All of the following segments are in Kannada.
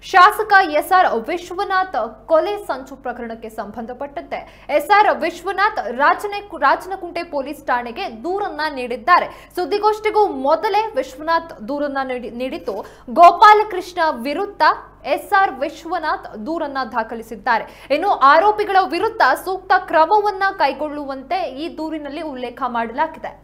ಶಾಸಕ ಎಸ್ಆರ್ ವಿಶ್ವನಾಥ್ ಕೊಲೆ ಸಂಚು ಪ್ರಕರಣಕ್ಕೆ ಸಂಬಂಧಪಟ್ಟಂತೆ ಎಸ್ಆರ್ ವಿಶ್ವನಾಥ್ ರಾಜನೆ ರಾಜನಕುಂಟೆ ಪೊಲೀಸ್ ಠಾಣೆಗೆ ದೂರನ್ನ ನೀಡಿದ್ದಾರೆ ಸುದ್ದಿಗೋಷ್ಠಿಗೂ ಮೊದಲೇ ವಿಶ್ವನಾಥ್ ದೂರನ್ನ ನೀಡಿ- ನೀಡಿದ್ದು ಗೋಪಾಲಕೃಷ್ಣ ವಿರುದ್ಧ ಎಸ್ಆರ್ ವಿಶ್ವನಾಥ್ ದೂರನ್ನ ದಾಖಲಿಸಿದ್ದಾರೆ ಇನ್ನು ಆರೋಪಿಗಳ ವಿರುದ್ಧ ಸೂಕ್ತ ಕ್ರಮವನ್ನ ಕೈಗೊಳ್ಳುವಂತೆ ಈ ದೂರಿನಲ್ಲಿ ಉಲ್ಲೇಖ ಮಾಡಲಾಗಿದೆ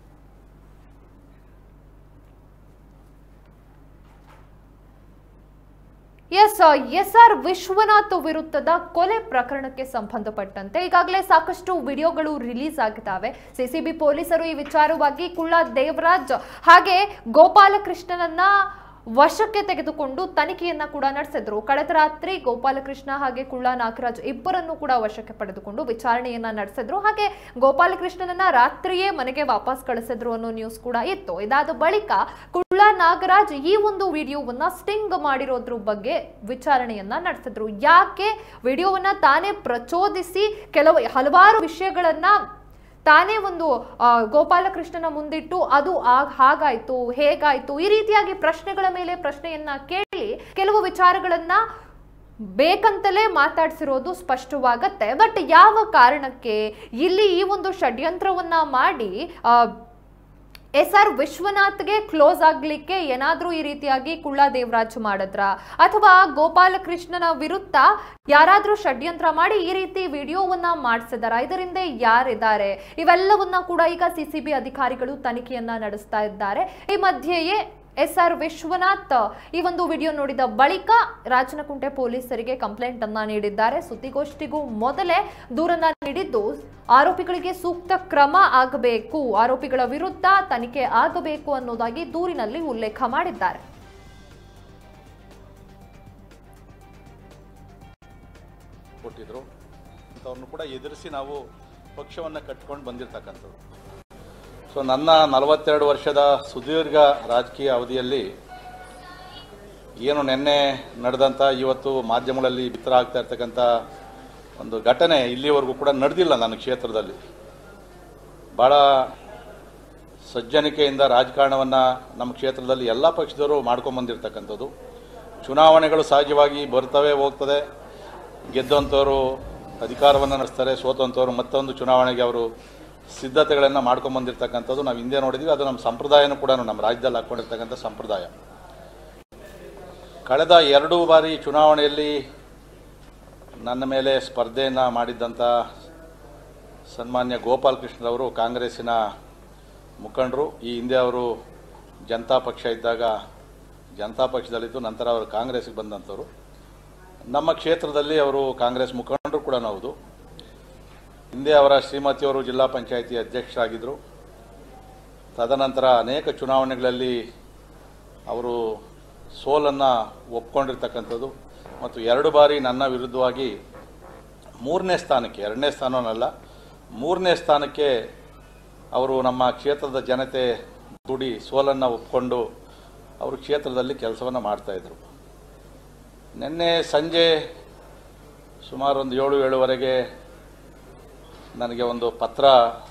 ಎಸ್ ಎಸ್ ಆರ್ ವಿಶ್ವನಾಥ್ ವಿರುದ್ಧದ ಕೊಲೆ ಪ್ರಕರಣಕ್ಕೆ ಸಂಬಂಧಪಟ್ಟಂತೆ ಈಗಾಗಲೇ ಸಾಕಷ್ಟು ವಿಡಿಯೋಗಳು ರಿಲೀಸ್ ಆಗಿದ್ದಾವೆ ಸಿಸಿಬಿ ಪೊಲೀಸರು ಈ ವಿಚಾರವಾಗಿ ಕುಳ್ಳ ದೇವರಾಜ್ ಹಾಗೆ ಗೋಪಾಲಕೃಷ್ಣನನ್ನ ವಶಕ್ಕೆ ತೆಗೆದುಕೊಂಡು ತನಿಖೆಯನ್ನ ಕೂಡ ನಡೆಸಿದ್ರು ಕಳೆದ ರಾತ್ರಿ ಗೋಪಾಲಕೃಷ್ಣ ಹಾಗೆ ಕುಳ್ಳ ನಾಗರಾಜ್ ಇಬ್ಬರನ್ನು ಕೂಡ ವಶಕ್ಕೆ ಪಡೆದುಕೊಂಡು ವಿಚಾರಣೆಯನ್ನ ನಡೆಸಿದ್ರು ಹಾಗೆ ಗೋಪಾಲಕೃಷ್ಣನನ್ನ ರಾತ್ರಿಯೇ ಮನೆಗೆ ವಾಪಸ್ ಕಳಿಸಿದ್ರು ಅನ್ನೋ ನ್ಯೂಸ್ ಕೂಡ ಇತ್ತು ಇದಾದ ಬಳಿಕ ಕುಳ್ಳ ನಾಗರಾಜ್ ಈ ಒಂದು ವಿಡಿಯೋವನ್ನ ಸ್ಟಿಂಗ್ ಮಾಡಿರೋದ್ರ ಬಗ್ಗೆ ವಿಚಾರಣೆಯನ್ನ ನಡೆಸಿದ್ರು ಯಾಕೆ ವಿಡಿಯೋವನ್ನ ತಾನೇ ಪ್ರಚೋದಿಸಿ ಕೆಲವು ಹಲವಾರು ವಿಷಯಗಳನ್ನ ತಾನೇ ಒಂದು ಆ, ಗೋಪಾಲಕೃಷ್ಣನ ಮುಂದಿಟ್ಟು ಅದು ಆಗ್- ಹಾಗಾಯ್ತು ಹೇಗಾಯ್ತು ಈ ರೀತಿಯಾಗಿ ಪ್ರಶ್ನೆಗಳ ಮೇಲೆ ಪ್ರಶ್ನೆಯನ್ನ ಕೇಳಿ ಕೆಲವು ವಿಚಾರಗಳನ್ನ ಬೇಕಂತಲೇ ಮಾತಾಡ್ಸಿರೋದು ಸ್ಪಷ್ಟವಾಗತ್ತೆ ಬಟ್ ಯಾವ ಕಾರಣಕ್ಕೆ ಇಲ್ಲಿ ಈ ಒಂದು ಷಡ್ಯಂತ್ರವನ್ನ ಮಾಡಿ ಆ, ಎಸ್ ಆರ್ ವಿಶ್ವನಾಥ್ಗೆ ಕ್ಲೋಸ್ ಆಗ್ಲಿಕ್ಕೆ ಏನಾದ್ರೂ ಈ ರೀತಿಯಾಗಿ ಕುಳ್ಳ ದೇವರಾಜ್ ಮಾಡಿದ್ರ ಅಥವಾ ಗೋಪಾಲಕೃಷ್ಣನ ವಿರುದ್ಧ ಯಾರಾದ್ರೂ ಷಡ್ಯಂತ್ರ ಮಾಡಿ ಈ ರೀತಿ ವಿಡಿಯೋವನ್ನ ಮಾಡಿಸಿದಾರ ಇದರಿಂದ ಯಾರಿದ್ದಾರೆ ಇವೆಲ್ಲವನ್ನ ಕೂಡ ಈಗ ಸಿಸಿಬಿ ಅಧಿಕಾರಿಗಳು ತನಿಖೆಯನ್ನ ನಡೆಸ್ತಾ ಇದ್ದಾರೆ ಈ ಮಧ್ಯೆಯೇ ಎಸ್ ಆರ್ ವಿಶ್ವನಾಥ್ ಈ ಒಂದು ವಿಡಿಯೋ ನೋಡಿದ ಬಳಿಕ ರಾಜನಕುಂಟೆ ಪೊಲೀಸರಿಗೆ ಕಂಪ್ಲೇಂಟ್ ಅನ್ನ ನೀಡಿದ್ದಾರೆ ಸುದ್ದಿಗೋಷ್ಠಿಗೂ ಮೊದಲೇ ದೂರನ್ನ ನೀಡಿದ್ದು ಆರೋಪಿಗಳಿಗೆ ಸೂಕ್ತ ಕ್ರಮ ಆಗಬೇಕು ಆರೋಪಿಗಳ ವಿರುದ್ಧ ತನಿಖೆ ಆಗಬೇಕು ಅನ್ನೋದಾಗಿ ದೂರಿನಲ್ಲಿ ಉಲ್ಲೇಖ ಮಾಡಿದ್ದಾರೆ ಕೊಟ್ಟಿದ್ರು ಅಂಥವ್ರನ್ನು ಕೂಡ ಎದುರಿಸಿ ನಾವು ಪಕ್ಷವನ್ನು ಕಟ್ಕೊಂಡು ಬಂದಿರತಕ್ಕಂಥದ್ದು ಸೊ ನನ್ನ ನಲವತ್ತೆರಡು ವರ್ಷದ ಸುದೀರ್ಘ ರಾಜಕೀಯ ಅವಧಿಯಲ್ಲಿ ಏನು ನಿನ್ನೆ ನಡೆದಂಥ ಇವತ್ತು ಮಾಧ್ಯಮಗಳಲ್ಲಿ ಬಿತ್ತರ ಆಗ್ತಾ ಇರ್ತಕ್ಕಂಥ ಒಂದು ಘಟನೆ ಇಲ್ಲಿವರೆಗೂ ಕೂಡ ನಡೆದಿಲ್ಲ ನನ್ನ ಕ್ಷೇತ್ರದಲ್ಲಿ ಭಾಳ ಸಜ್ಜನಿಕೆಯಿಂದ ರಾಜಕಾರಣವನ್ನು ನಮ್ಮ ಕ್ಷೇತ್ರದಲ್ಲಿ ಎಲ್ಲ ಪಕ್ಷದವರು ಮಾಡ್ಕೊಂಬಂದಿರ್ತಕ್ಕಂಥದ್ದು ಚುನಾವಣೆಗಳು ಸಹಜವಾಗಿ ಬರ್ತವೆ ಹೋಗ್ತದೆ ಗೆದ್ದಂಥವ್ರು ಅಧಿಕಾರವನ್ನು ನಡೆಸ್ತಾರೆ ಸೋತಂಥವ್ರು ಮತ್ತೊಂದು ಚುನಾವಣೆಗೆ ಅವರು ಸಿದ್ಧತೆಗಳನ್ನು ಮಾಡ್ಕೊಂಬಂದಿರ್ತಕ್ಕಂಥದ್ದು ನಾವು ಹಿಂದೆ ನೋಡಿದ್ವಿ ಅದು ನಮ್ಮ ಸಂಪ್ರದಾಯನೂ ಕೂಡ ನಮ್ಮ ರಾಜ್ಯದಲ್ಲಿ ಹಾಕ್ಕೊಂಡಿರ್ತಕ್ಕಂಥ ಸಂಪ್ರದಾಯ ಕಳೆದ ಎರಡು ಬಾರಿ ಚುನಾವಣೆಯಲ್ಲಿ ನನ್ನ ಮೇಲೆ ಸ್ಪರ್ಧೆಯನ್ನು ಮಾಡಿದ್ದಂಥ ಸನ್ಮಾನ್ಯ ಗೋಪಾಲ್ ಕೃಷ್ಣರವರು ಕಾಂಗ್ರೆಸ್ಸಿನ ಮುಖಂಡರು ಈ ಹಿಂದೆ ಅವರು ಜನತಾ ಪಕ್ಷ ಇದ್ದಾಗ ಜನತಾ ಪಕ್ಷದಲ್ಲಿದ್ದು ನಂತರ ಅವರು ಕಾಂಗ್ರೆಸ್ಗೆ ಬಂದಂಥವ್ರು ನಮ್ಮ ಕ್ಷೇತ್ರದಲ್ಲಿ ಅವರು ಕಾಂಗ್ರೆಸ್ ಮುಖಂಡರು ಕೂಡ ಹೌದು ಹಿಂದೆ ಅವರ ಶ್ರೀಮತಿಯವರು ಜಿಲ್ಲಾ ಪಂಚಾಯಿತಿ ಅಧ್ಯಕ್ಷರಾಗಿದ್ದರು ತದನಂತರ ಅನೇಕ ಚುನಾವಣೆಗಳಲ್ಲಿ ಅವರು ಸೋಲನ್ನು ಒಪ್ಕೊಂಡಿರ್ತಕ್ಕಂಥದ್ದು ಮತ್ತು ಎರಡು ಬಾರಿ ನನ್ನ ವಿರುದ್ಧವಾಗಿ ಮೂರನೇ ಸ್ಥಾನಕ್ಕೆ ಎರಡನೇ ಸ್ಥಾನವನ್ನಲ್ಲ ಮೂರನೇ ಸ್ಥಾನಕ್ಕೆ ಅವರು ನಮ್ಮ ಕ್ಷೇತ್ರದ ಜನತೆ ದುಡಿ ಸೋಲನ್ನು ಒಪ್ಕೊಂಡು ಅವರು ಕ್ಷೇತ್ರದಲ್ಲಿ ಕೆಲಸವನ್ನು ಮಾಡ್ತಾಯಿದ್ರು ನಿನ್ನೆ ಸಂಜೆ ಸುಮಾರು ಒಂದು ಏಳು ಏಳುವರೆಗೆ ನನಗೆ ಒಂದು ಪತ್ರ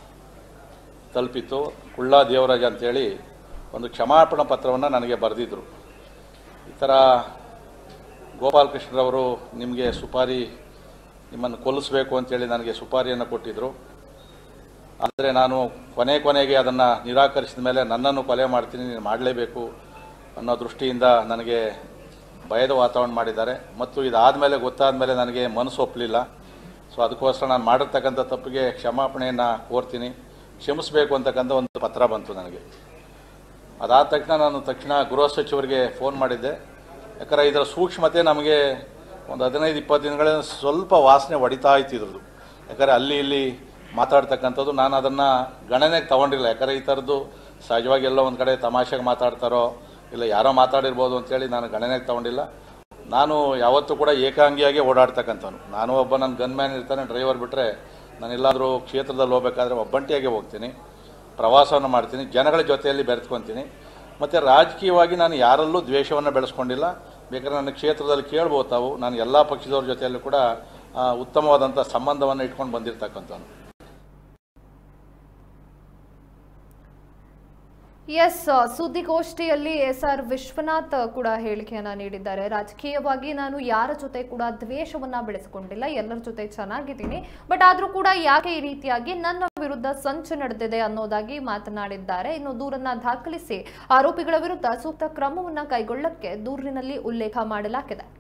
ತಲುಪಿತ್ತು ಕುಳ್ಳ ದೇವರಾಜ ಅಂತೇಳಿ ಒಂದು ಕ್ಷಮಾಪಣಾ ಪತ್ರವನ್ನು ನನಗೆ ಬರೆದಿದ್ರು ಈ ಥರ ಗೋಪಾಲಕೃಷ್ಣರವರು ನಿಮಗೆ ಸುಪಾರಿ ನಿಮ್ಮನ್ನು ಕೊಲ್ಲಿಸಬೇಕು ಅಂತೇಳಿ ನನಗೆ ಸುಪಾರಿಯನ್ನು ಕೊಟ್ಟಿದ್ದರು ಆದರೆ ನಾನು ಕೊನೆ ಕೊನೆಗೆ ಅದನ್ನು ನಿರಾಕರಿಸಿದ ಮೇಲೆ ನನ್ನನ್ನು ಕೊಲೆ ಮಾಡ್ತೀನಿ ನೀನು ಮಾಡಲೇಬೇಕು ಅನ್ನೋ ದೃಷ್ಟಿಯಿಂದ ನನಗೆ ಭಯದ ವಾತಾವರಣ ಮಾಡಿದ್ದಾರೆ ಮತ್ತು ಇದಾದ ಮೇಲೆ ಗೊತ್ತಾದ ಮೇಲೆ ನನಗೆ ಮನಸ್ಸು ಒಪ್ಪಲಿಲ್ಲ ಸೊ ಅದಕ್ಕೋಸ್ಕರ ನಾನು ಮಾಡಿರ್ತಕ್ಕಂಥ ತಪ್ಪಿಗೆ ಕ್ಷಮಾಪಣೆಯನ್ನು ಕೋರ್ತೀನಿ ಕ್ಷಮಿಸಬೇಕು ಅಂತಕ್ಕಂಥ ಒಂದು ಪತ್ರ ಬಂತು ನನಗೆ ಅದಾದ ತಕ್ಷಣ ನಾನು ತಕ್ಷಣ ಗೃಹ ಸಚಿವರಿಗೆ ಫೋನ್ ಮಾಡಿದ್ದೆ ಯಾಕಂದರೆ ಇದರ ಸೂಕ್ಷ್ಮತೆ ನಮಗೆ ಒಂದು ಹದಿನೈದು ಇಪ್ಪತ್ತು ದಿನಗಳಿಂದ ಸ್ವಲ್ಪ ವಾಸನೆ ಹೊಡಿತಾ ಇತ್ತಿದ್ರದ್ದು ಯಾಕಂದರೆ ಅಲ್ಲಿ ಇಲ್ಲಿ ಮಾತಾಡ್ತಕ್ಕಂಥದ್ದು ನಾನು ಅದನ್ನು ಗಣನೆಗೆ ತಗೊಂಡಿಲ್ಲ ಯಾಕಂದರೆ ಈ ಥರದ್ದು ಸಹಜವಾಗಿ ಎಲ್ಲೋ ಒಂದು ಕಡೆ ತಮಾಷೆಗೆ ಮಾತಾಡ್ತಾರೋ ಇಲ್ಲ ಯಾರೋ ಮಾತಾಡಿರ್ಬೋದು ಅಂತೇಳಿ ನಾನು ಗಣನೆಗೆ ತಗೊಂಡಿಲ್ಲ ನಾನು ಯಾವತ್ತೂ ಕೂಡ ಏಕಾಂಗಿಯಾಗಿ ಓಡಾಡ್ತಕ್ಕಂಥವ್ನು ನಾನು ಒಬ್ಬ ನನ್ನ ಗನ್ಮ್ಯಾನ್ ಇರ್ತಾನೆ ಡ್ರೈವರ್ ಬಿಟ್ಟರೆ ನಾನೆಲ್ಲಾದರೂ ಕ್ಷೇತ್ರದಲ್ಲಿ ಹೋಗ್ಬೇಕಾದ್ರೆ ಒಬ್ಬಂಟಿಯಾಗೆ ಹೋಗ್ತೀನಿ ಪ್ರವಾಸವನ್ನು ಮಾಡ್ತೀನಿ ಜನಗಳ ಜೊತೆಯಲ್ಲಿ ಬೆರೆತ್ಕೊತೀನಿ ಮತ್ತು ರಾಜಕೀಯವಾಗಿ ನಾನು ಯಾರಲ್ಲೂ ದ್ವೇಷವನ್ನು ಬೆಳೆಸ್ಕೊಂಡಿಲ್ಲ ಬೇಕಾದ್ರೆ ನನ್ನ ಕ್ಷೇತ್ರದಲ್ಲಿ ಕೇಳ್ಬೋದು ತಾವು ನಾನು ಎಲ್ಲ ಪಕ್ಷದವ್ರ ಜೊತೆಯಲ್ಲೂ ಕೂಡ ಆ, ಉತ್ತಮವಾದಂಥ ಸಂಬಂಧವನ್ನು ಇಟ್ಕೊಂಡು ಬಂದಿರ್ತಕ್ಕಂಥವ್ನು ಎಸ್ ಸುದ್ದಿಗೋಷ್ಠಿಯಲ್ಲಿ ಎಸ್ ಆರ್ ವಿಶ್ವನಾಥ್ ಕೂಡ ಹೇಳಿಕೆಯನ್ನ ನೀಡಿದ್ದಾರೆ ರಾಜಕೀಯವಾಗಿ ನಾನು ಯಾರ ಜೊತೆ ಕೂಡ ದ್ವೇಷವನ್ನ ಬೆಳೆಸಿಕೊಂಡಿಲ್ಲ ಎಲ್ಲರ ಜೊತೆ ಚೆನ್ನಾಗಿದ್ದೀನಿ ಬಟ್ ಆದ್ರೂ ಕೂಡ ಯಾಕೆ ಈ ರೀತಿಯಾಗಿ ನನ್ನ ವಿರುದ್ಧ ಸಂಚು ನಡೆದಿದೆ ಅನ್ನೋದಾಗಿ ಮಾತನಾಡಿದ್ದಾರೆ ಇನ್ನು ದೂರನ್ನ ದಾಖಲಿಸಿ ಆರೋಪಿಗಳ ವಿರುದ್ಧ ಸೂಕ್ತ ಕ್ರಮವನ್ನ ಕೈಗೊಳ್ಳಕ್ಕೆ ದೂರಿನಲ್ಲಿ ಉಲ್ಲೇಖ ಮಾಡಲಾಗಿದೆ